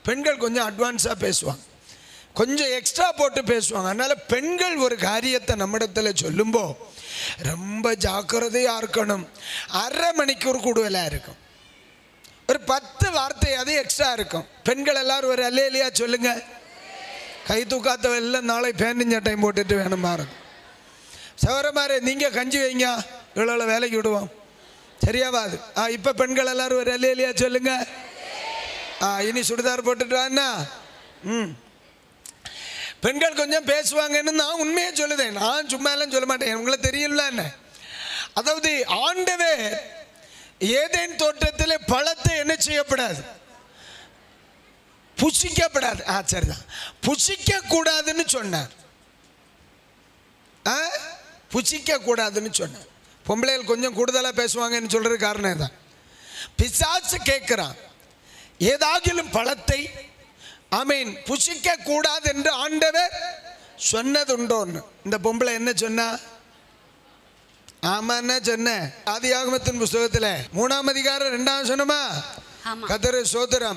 பெண்கள் கொஞ்சம் அட்வான்ஸாக பேசுவாங்க கொஞ்சம் எக்ஸ்ட்ரா போட்டு பேசுவாங்க அதனால பெண்கள் ஒரு காரியத்தை நம்மிடத்தில் சொல்லும்போ ரொம்ப ஜாக்கிரதையாக இருக்கணும் அரை மணிக்கூர் கூடுதலாக இருக்கும் ஒரு பத்து வார்த்தையாவது எக்ஸ்ட்ரா இருக்கும் பெண்கள் எல்லாரும் ஒரு அல்லையா சொல்லுங்க கை தூக்காத்த எல்லாம் நாளை பேண்ட் சட்டையும் போட்டுட்டு வேணும் பாருங்க சவரமாரு நீங்கள் கஞ்சி வைங்க இவ்வளோ வேலைக்கு விடுவோம் சரியாவாது ஆ இப்போ பெண்கள் எல்லாரும் ஒரு அல்லையா சொல்லுங்க ஆ இனி சுடிதார் போட்டுட்டு வாண்ணா ம் பெண்கள் கொஞ்சம் பேசுவாங்கன்னு நான் உண்மையே சொல்லுதேன் நான் சும்மா எல்லாம் சொல்ல மாட்டேன் உங்களுக்கு தெரியல என்ன அதாவது ஆண்டவே ஏதேன் தோட்டத்தில் பழத்தை என்ன செய்யப்படாது புசிக்கப்படாது ஆ சரிதான் புசிக்க கூடாதுன்னு சொன்னார் ஆ புசிக்க கூடாதுன்னு சொன்னார் பொம்பளைகள் கொஞ்சம் கூடுதலாக பேசுவாங்கன்னு சொல்றது காரணம் தான் பிசாசு கேட்குறான் ஏதாகிலும் பழத்தை ஆமீன் புசிக்க கூடாது என்று ஆண்டவர் சொன்னதுண்டோன்னு இந்த பொம்பளை என்ன சொன்னா ஆமான்னு சொன்னேன் ஆதியாகமத்தின் புஸ்தகத்தில் மூணாம் அதிகாரம் ரெண்டாம் சொன்னமா ஆமா. கத்தரு சோதரம்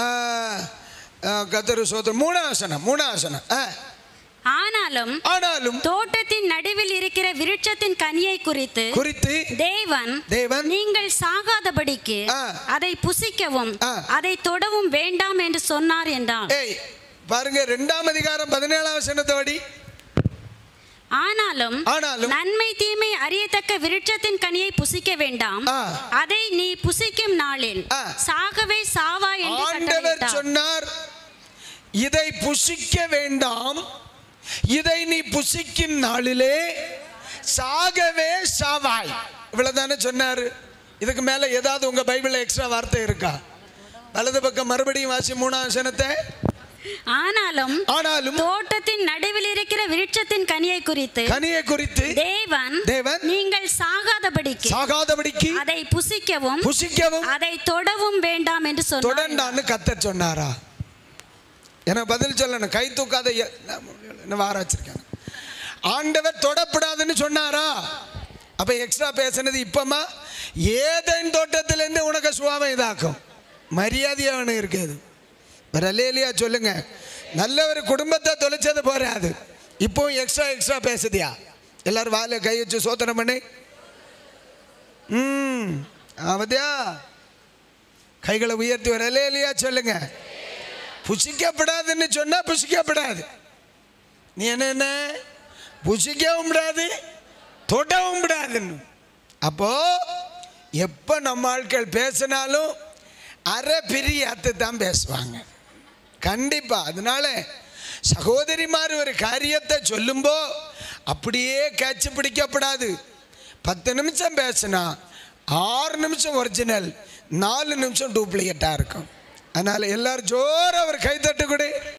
கத்தரு சோதரம் மூணாசனம் மூணாசனம் ஆ. ஆனாலும் ஆனாலும் தோட்டத்தின் நடுவில் இருக்கிற விருட்சத்தின் கனியை குறித்து குறித்து தேவன் தேவன் நீங்கள் சாகாதபடிக்கு ஆ. அதை புசிக்கவும் ஆ. அதை தொடவும் வேண்டாம் என்று சொன்னார் என்றார் ஏய் பாருங்க ரெண்டாம் அதிகாரம் பதினேழாம் வசனத்தோடி ஆனாலும் ஆனாலும் நன்மை தீமை அறியத்தக்க விருட்சத்தின் கனியை புசிக்க வேண்டாம் ஆ. அதை நீ புசிக்கும் நாளில் ஆ. சாகவே சாவா என்று ஆண்டவர் கட்டளையிட்டார். சொன்னார் இதை புசிக்க வேண்டாம் இதை நீ புசிக்கும் நாளிலே சாகவே சாவாய் இவ்வளவுதானே சொன்னாரு இதுக்கு மேல ஏதாவது உங்க பைபிள்ல எக்ஸ்ட்ரா வார்த்தை இருக்கா வலது பக்கம் மறுபடியும் வாசி மூணாம் வசனத்தை ஆனாலும் ஆனாலும் தோட்டத்தின் நடுவில் இருக்கிற விருட்சத்தின் கனியை குறித்து கனியை குறித்து தேவன் தேவன் நீங்கள் சாகாதபடிக்கு சாகாதபடிக்கு அதை புசிக்கவும் புசிக்கவும் அதை தொடவும் வேண்டாம் என்று சொன்னார் தொடண்டான்னு கத்த சொன்னாரா எனக்கு பதில் சொல்லணும் கை தூக்காத எ- என்ன வார வச்சிருக்காங்க ஆண்டவர் தொடப்படாதுன்னு சொன்னாரா அப்ப எக்ஸ்ட்ரா பேசுனது இப்பமா ஏதேன் தோட்டத்திலேருந்து உனக்கு சுவாம இதாக்கும் மரியாதையான இருக்குது ரலேலியா சொல்லுங்க நல்ல ஒரு குடும்பத்தை தொலைச்சது போறாது இப்போ எக்ஸ்ட்ரா எக்ஸ்ட்ரா பேசுதியா எல்லாரும் வாயில கை வச்சு சோதனை பண்ணி ம் ஆவதியா கைகளை உயர்த்தி வரலே இல்லையா சொல்லுங்க புசிக்கப்படாதுன்னு சொன்னா புசிக்கப்படாது நீ என்ன என்ன புசிக்கவும் விடாது தொடவும் விடாதுன்னு அப்போ எப்போ நம்ம ஆட்கள் பேசினாலும் அரை பிரியாத்து தான் பேசுவாங்க கண்டிப்பா அதனால சகோதரிமார் ஒரு காரியத்தை சொல்லும்போ அப்படியே கேட்சி பிடிக்கப்படாது பத்து நிமிஷம் பேசினா ஆறு நிமிஷம் ஒரிஜினல் நாலு நிமிஷம் டூப்ளிகேட்டாக இருக்கும் அதனால் எல்லாரும் ஜோர ஒரு கைத்தட்டு கொடு